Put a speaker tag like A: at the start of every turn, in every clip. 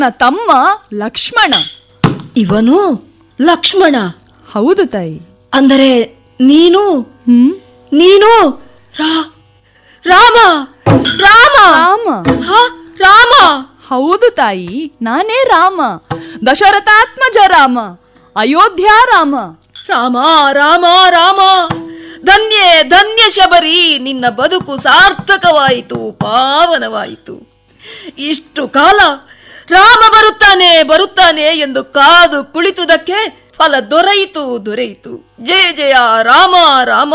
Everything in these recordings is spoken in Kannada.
A: ನನ್ನ ತಮ್ಮ ಲಕ್ಷ್ಮಣ
B: ಇವನು ಲಕ್ಷ್ಮಣ
A: ಹೌದು ತಾಯಿ
B: ಅಂದರೆ ನೀನು
A: ಹ್ಮ್
B: ನೀನು ರಾ ರಾಮ ರಾಮ
A: ರಾಮ
B: ಹ? ರಾಮ
A: ಹೌದು ತಾಯಿ ನಾನೇ ರಾಮ ದಶರಥಾತ್ಮಜ ರಾಮ ಅಯೋಧ್ಯ ರಾಮ
B: ರಾಮ ರಾಮ ರಾಮ ಧನ್ಯೆ ಧನ್ಯ ಶಬರಿ ನಿನ್ನ ಬದುಕು ಸಾರ್ಥಕವಾಯಿತು ಪಾವನವಾಯಿತು ಇಷ್ಟು ಕಾಲ ರಾಮ ಬರುತ್ತಾನೆ ಬರುತ್ತಾನೆ ಎಂದು ಕಾದು ಕುಳಿತುದಕ್ಕೆ ಫಲ ದೊರೆಯಿತು ದೊರೆಯಿತು ಜಯ ಜಯ ರಾಮ ರಾಮ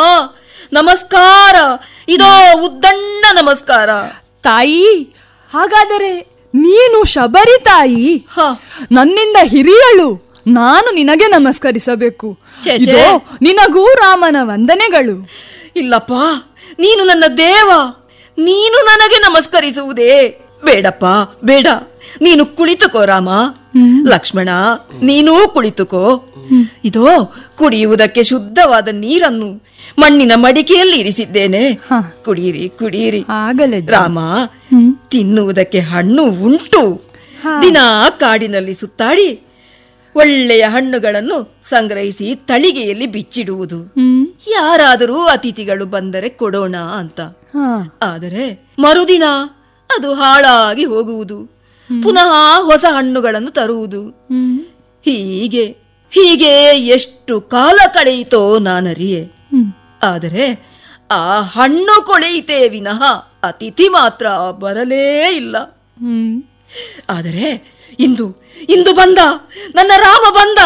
B: ನಮಸ್ಕಾರ ಇದೋ ಉದ್ದಣ್ಣ ನಮಸ್ಕಾರ
A: ತಾಯಿ ಹಾಗಾದರೆ ನೀನು ಶಬರಿ ತಾಯಿ
B: ಹ
A: ನನ್ನಿಂದ ಹಿರಿಯಳು ನಾನು ನಿನಗೆ ನಮಸ್ಕರಿಸಬೇಕು
B: ಛೆ, ಛೆ.
A: ಇದೋ ನಿನಗೂ ರಾಮನ ವಂದನೆಗಳು
B: ಇಲ್ಲಪ್ಪ ನೀನು ನನ್ನ ದೇವ ನೀನು ನನಗೆ ನಮಸ್ಕರಿಸುವುದೇ ಬೇಡಪ್ಪ ಬೇಡ ನೀನು ಕುಳಿತುಕೋ ರಾಮ ಲಕ್ಷ್ಮಣ ನೀನೂ ಕುಳಿತುಕೋ ಇದೋ ಕುಡಿಯುವುದಕ್ಕೆ ಶುದ್ಧವಾದ ನೀರನ್ನು ಮಣ್ಣಿನ ಮಡಿಕೆಯಲ್ಲಿ ಇರಿಸಿದ್ದೇನೆ
A: ಹ.
B: ಕುಡಿಯಿರಿ ಕುಡಿಯಿರಿ
A: ಆಗಲೇ ಜ-
B: ರಾಮ
A: ಹ್ಮ್.
B: ತಿನ್ನುವುದಕ್ಕೆ ಹಣ್ಣು ಉಂಟು
A: ಹಾ.
B: ದಿನ ಕಾಡಿನಲ್ಲಿ ಸುತ್ತಾಡಿ ಒಳ್ಳೆಯ ಹಣ್ಣುಗಳನ್ನು ಸಂಗ್ರಹಿಸಿ ತಳಿಗೆಯಲ್ಲಿ ಬಿಚ್ಚಿಡುವುದು
A: ಹ್ಮ್
B: ಯಾರಾದರೂ ಅತಿಥಿಗಳು ಬಂದರೆ ಕೊಡೋಣ ಅಂತ
A: ಹಾ
B: ಆದರೆ ಮರುದಿನ ಅದು ಹಾಳಾಗಿ ಹೋಗುವುದು ಪುನಃ ಹೊಸ ಹಣ್ಣುಗಳನ್ನು ತರುವುದು
A: ಹ್ಮ್
B: ಹೀಗೆ ಹೀಗೆ ಎಷ್ಟು ಕಾಲ ಕಳೆಯಿತೋ ನಾನರಿಯೆ
A: ಹ್ಮ್
B: ಆದರೆ ಆ ಹಣ್ಣು ಕೊಳೆಯಿತೇ ವಿನಃ ಅತಿಥಿ ಮಾತ್ರ ಬರಲೇ ಇಲ್ಲ
A: ಹ್ಮ್
B: ಆದರೆ ಇಂದು ಇಂದು ಬಂದ ನನ್ನ ರಾಮ ಬಂದ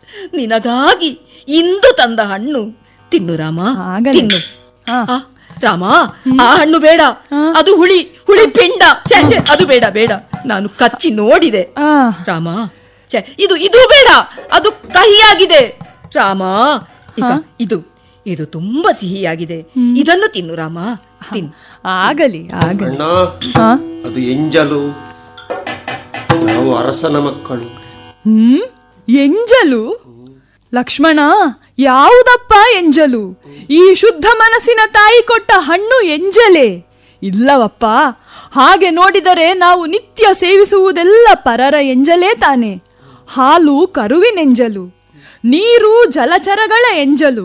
B: ನಿನಗಾಗಿ ಇಂದು ತಂದ ಹಣ್ಣು ತಿನ್ನು ರಾಮ
A: ಆಗಲಿ.
B: ತಿನ್ನು
A: ಹಾ.
B: ಆ, ರಾಮ ಆ ಹಣ್ಣು ಬೇಡ ಅದು ಹುಳಿ ಹುಳಿ ಪಿಂಡ ಛೆ, ಛೆ, ಅದು ಬೇಡ ಬೇಡ ನಾನು ಕಚ್ಚಿ ನೋಡಿದೆ
A: ಆ
B: ರಾಮ ಛೆ, ಇದು ಇದು ಬೇಡ ಅದು ಕಹಿಯಾಗಿದೆ ರಾಮ ಈಗ ಇದು ಇದು ತುಂಬಾ ಸಿಹಿಯಾಗಿದೆ ಇದನ್ನು ತಿನ್ನು ರಾಮ ತಿನ್ನು
A: ಆಗಲಿ ಆಗಲಿ
C: ಅಣ್ಣ
A: ಹಾ
C: ಅದು ಎಂಜಲು ನಾವು ಅರಸನ ಮಕ್ಕಳು
A: ಹ್ಮ್ ಎಂಜಲು ಲಕ್ಷ್ಮಣ ಯಾವುದಪ್ಪ ಎಂಜಲು ಈ ಶುದ್ಧ ಮನಸ್ಸಿನ ತಾಯಿ ಕೊಟ್ಟ ಹಣ್ಣು ಎಂಜಲೆ ಇಲ್ಲವಪ್ಪ ಹಾಗೆ ನೋಡಿದರೆ ನಾವು ನಿತ್ಯ ಸೇವಿಸುವುದೆಲ್ಲ ಪರರ ಎಂಜಲೇ ತಾನೆ ಹಾಲು ಕರುವಿನೆಂಜಲು ನೀರು ಜಲಚರಗಳ ಎಂಜಲು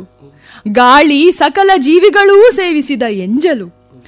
A: ಗಾಳಿ ಸಕಲ ಜೀವಿಗಳೂ ಸೇವಿಸಿದ ಎಂಜಲು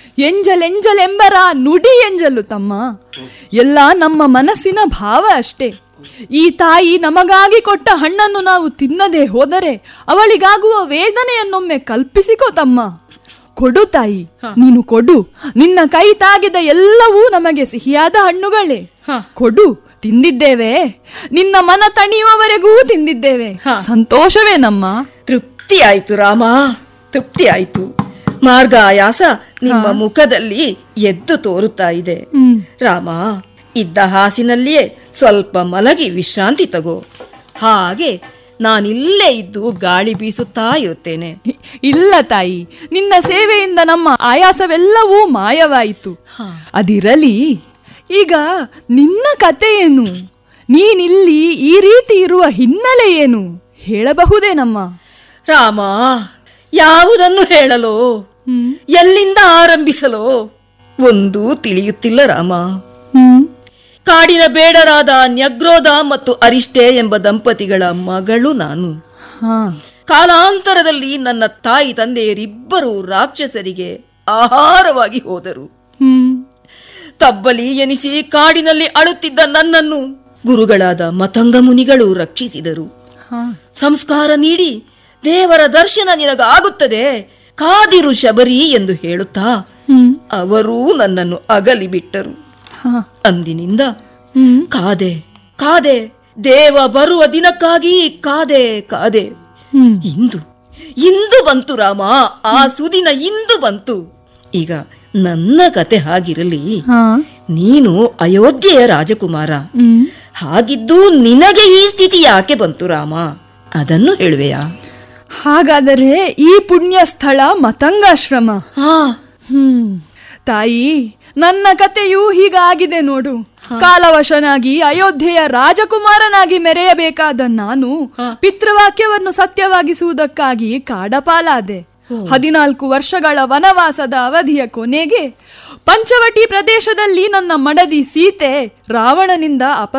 A: ಎಂಜಲೆಂಜಲೆಂಬರ ನುಡಿ ಎಂಜಲು ತಮ್ಮ ಎಲ್ಲ ನಮ್ಮ ಮನಸ್ಸಿನ ಭಾವ ಅಷ್ಟೇ ಈ ತಾಯಿ ನಮಗಾಗಿ ಕೊಟ್ಟ ಹಣ್ಣನ್ನು ನಾವು ತಿನ್ನದೆ ಹೋದರೆ ಅವಳಿಗಾಗುವ ವೇದನೆಯನ್ನೊಮ್ಮೆ ಕಲ್ಪಿಸಿಕೋ ತಮ್ಮ ಕೊಡು ತಾಯಿ ನೀನು ಕೊಡು ನಿನ್ನ ಕೈ ತಾಗಿದ ಎಲ್ಲವೂ ನಮಗೆ ಸಿಹಿಯಾದ ಹಣ್ಣುಗಳೇ ಕೊಡು ತಿಂದಿದ್ದೇವೆ ನಿನ್ನ ಮನ ತಣಿಯುವವರೆಗೂ ತಿಂದಿದ್ದೇವೆ ಸಂತೋಷವೇ ನಮ್ಮ
B: ತೃಪ್ತಿ ಆಯ್ತು ರಾಮ ತೃಪ್ತಿ ಆಯ್ತು ಮಾರ್ಗಾಯಾಸ ನಿಮ್ಮ ಮುಖದಲ್ಲಿ ಎದ್ದು ತೋರುತ್ತಾ ಇದೆ
A: ಹ್ಮ್
B: ರಾಮ ಇದ್ದ ಹಾಸಿನಲ್ಲಿಯೇ ಸ್ವಲ್ಪ ಮಲಗಿ ವಿಶ್ರಾಂತಿ ತಗೋ ಹಾಗೆ ನಾನಿಲ್ಲೇ ಇದ್ದು ಗಾಳಿ ಬೀಸುತ್ತಾ ಇರುತ್ತೇನೆ
A: ಇಲ್ಲ ತಾಯಿ ನಿನ್ನ ಸೇವೆಯಿಂದ ನಮ್ಮ ಆಯಾಸವೆಲ್ಲವೂ ಮಾಯವಾಯಿತು ಅದಿರಲಿ ಈಗ ನಿನ್ನ ಕತೆ ಏನು ನೀನಿಲ್ಲಿ ಈ ರೀತಿ ಇರುವ ಹಿನ್ನೆಲೆ ಏನು ಹೇಳಬಹುದೇ ನಮ್ಮ
B: ರಾಮ ಯಾವುದನ್ನು ಹೇಳಲು ಎಲ್ಲಿಂದ ಆರಂಭಿಸಲು ಒಂದು ತಿಳಿಯುತ್ತಿಲ್ಲ ರಾಮ
A: ಹ್ಮ್
B: ಕಾಡಿನ ಬೇಡರಾದ ನ್ಯಗ್ರೋಧ ಮತ್ತು ಅರಿಷ್ಟೆ ಎಂಬ ದಂಪತಿಗಳ ಮಗಳು ನಾನು
A: ಹಾ
B: ಕಾಲಾಂತರದಲ್ಲಿ ನನ್ನ ತಾಯಿ ತಂದೆಯರಿಬ್ಬರು ರಾಕ್ಷಸರಿಗೆ ಆಹಾರವಾಗಿ ಹೋದರು
A: ಹ್ಮ್
B: ತಬ್ಬಲಿ ಎನಿಸಿ ಕಾಡಿನಲ್ಲಿ ಅಳುತ್ತಿದ್ದ ನನ್ನನ್ನು ಗುರುಗಳಾದ ಮತಂಗ ಮುನಿಗಳು ರಕ್ಷಿಸಿದರು
A: ಹಾ
B: ಸಂಸ್ಕಾರ ನೀಡಿ ದೇವರ ದರ್ಶನ ನಿನಗಾಗುತ್ತದೆ ಕಾದಿರು ಶಬರಿ ಎಂದು ಹೇಳುತ್ತಾ
A: ಹ್ಮ್
B: ಅವರೂ ನನ್ನನ್ನು ಅಗಲಿ ಬಿಟ್ಟರು
A: ಹಾ
B: ಅಂದಿನಿಂದ
A: ಹ್ಮ್
B: ಕಾದೆ ಕಾದೆ ದೇವ ಬರುವ ದಿನಕ್ಕಾಗಿ ಕಾದೆ ಕಾದೆ
A: ಹ್ಮ್
B: ಇಂದು ಇಂದು ಬಂತು ರಾಮ ಆ ಸುದಿನ ಇಂದು ಬಂತು ಈಗ ನನ್ನ ಕತೆ ಹಾಗಿರಲಿ
A: ಹಾ
B: ನೀನು ಅಯೋಧ್ಯೆಯ ರಾಜಕುಮಾರ
A: ಹ್ಮ್
B: ಹಾಗಿದ್ದು ನಿನಗೆ ಈ ಸ್ಥಿತಿ ಯಾಕೆ ಬಂತು ರಾಮ ಅದನ್ನು ಹೇಳುವೆಯಾ
A: ಹಾಗಾದರೆ ಈ ಪುಣ್ಯ ಸ್ಥಳ ಮತಂಗಾಶ್ರಮ
B: ಹಾ
A: ಹ್ಮ್ ತಾಯಿ ನನ್ನ ಕತೆಯೂ ಹೀಗಾಗಿದೆ ನೋಡು ಕಾಲವಶನಾಗಿ ಅಯೋಧ್ಯೆಯ ರಾಜಕುಮಾರನಾಗಿ ಮೆರೆಯಬೇಕಾದ ನಾನು ಪಿತೃವಾಕ್ಯವನ್ನು ಸತ್ಯವಾಗಿಸುವುದಕ್ಕಾಗಿ ಕಾಡಪಾಲಾದೆ ಹದಿನಾಲ್ಕು ವರ್ಷಗಳ ವನವಾಸದ ಅವಧಿಯ ಕೊನೆಗೆ ಪಂಚವಟಿ ಪ್ರದೇಶದಲ್ಲಿ ನನ್ನ ಮಡದಿ ಸೀತೆ ರಾವಣನಿಂದ ಅಪ